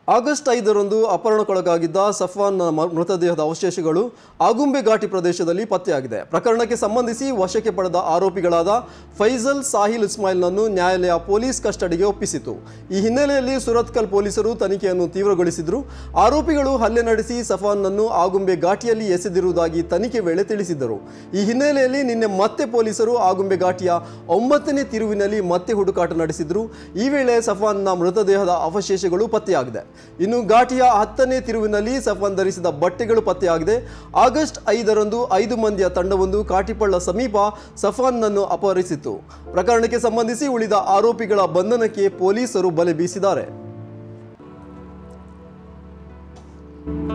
August ಐದರಂದು ಅಪಹರಣಕ್ಕೊಳಗಾಗಿದ್ದ ಸಫ್ವಾನ್ನ ಮ- ಮೃತದೇಹದ ಅವಶೇಷಗಳು ಆಗುಂಬೆ ಘಾಟಿ ಪ್ರದೇಶದಲ್ಲಿ ಪತ್ತೆಯಾಗಿದೆ ಪ್ರಕರಣಕ್ಕೆ ಸಂಬಂಧಿಸಿ ವಶಕ್ಕೆ ಪಡೆದ ಆರೋಪಿಗಳಾದ ಫೈಜಲ್ ಸಾಹಿಲ್ ಇಸ್ಮಾಯಿಲ್ನನ್ನು ನ್ಯಾಯಾಲಯ ಪೊಲೀಸ್ ಕಸ್ಟಡಿಗೆ ಒಪ್ಪಿಸಿತು ಈ ಹಿನ್ನೆಲೆಯಲ್ಲಿ ಸುರತ್ಕಲ್ ಪೊಲೀಸರು ತನಿಖೆಯನ್ನು ತೀವ್ರಗೊಳಿಸಿದ್ರು ಆರೋಪಿಗಳು ಹಲ್ಲೆ ನಡೆಸಿ ಸಫಾನ್ನನ್ನು ಆಗುಂಬೆ ಘಾಟಿಯಲ್ಲಿ ಎಸೆದಿರುವುದಾಗಿ ತನಿಖೆ ವೇಳೆ ತಿಳಿಸಿದ್ದರು ಈ ಹಿನ್ನೆಲೆಯಲ್ಲಿ ನಿನ್ನೆ ಮತ್ತೆ ಪೊಲೀಸರು ಆಗುಂಬೆ ಘಾಟಿಯ ಒಂಬತ್ತನೇ ತಿರುವಿನಲ್ಲಿ ಮತ್ತೆ ಹುಡುಕಾಟ ನಡೆಸಿದ್ರು ಈ ವೇಳೆ ಸಫಾನ್ನ ಮೃತದೇಹದ ಅವಶೇಷಗಳು ಪತ್ತೆಯಾಗಿದೆ ಇನ್ನು ಘಾಟಿಯ ಹತ್ತನೇ ತಿರುವಿನಲ್ಲಿ ಸಫಾನ್ ಧರಿಸಿದ ಬಟ್ಟೆಗಳು ಪತ್ತೆಯಾಗಿದೆ ಆಗಸ್ಟ್ ಐದರಂದು ಐದು ಮಂದಿಯ ತಂಡವೊಂದು ಕಾಟಿಪಳ್ಳ ಸಮೀಪ ಸಫಾನ್ನನ್ನು ಅಪಹರಿಸಿತ್ತು ಪ್ರಕರಣಕ್ಕೆ ಸಂಬಂಧಿಸಿ ಉಳಿದ ಆರೋಪಿಗಳ ಬಂಧನಕ್ಕೆ ಪೊಲೀಸರು ಬಲೆ ಬೀಸಿದ್ದಾರೆ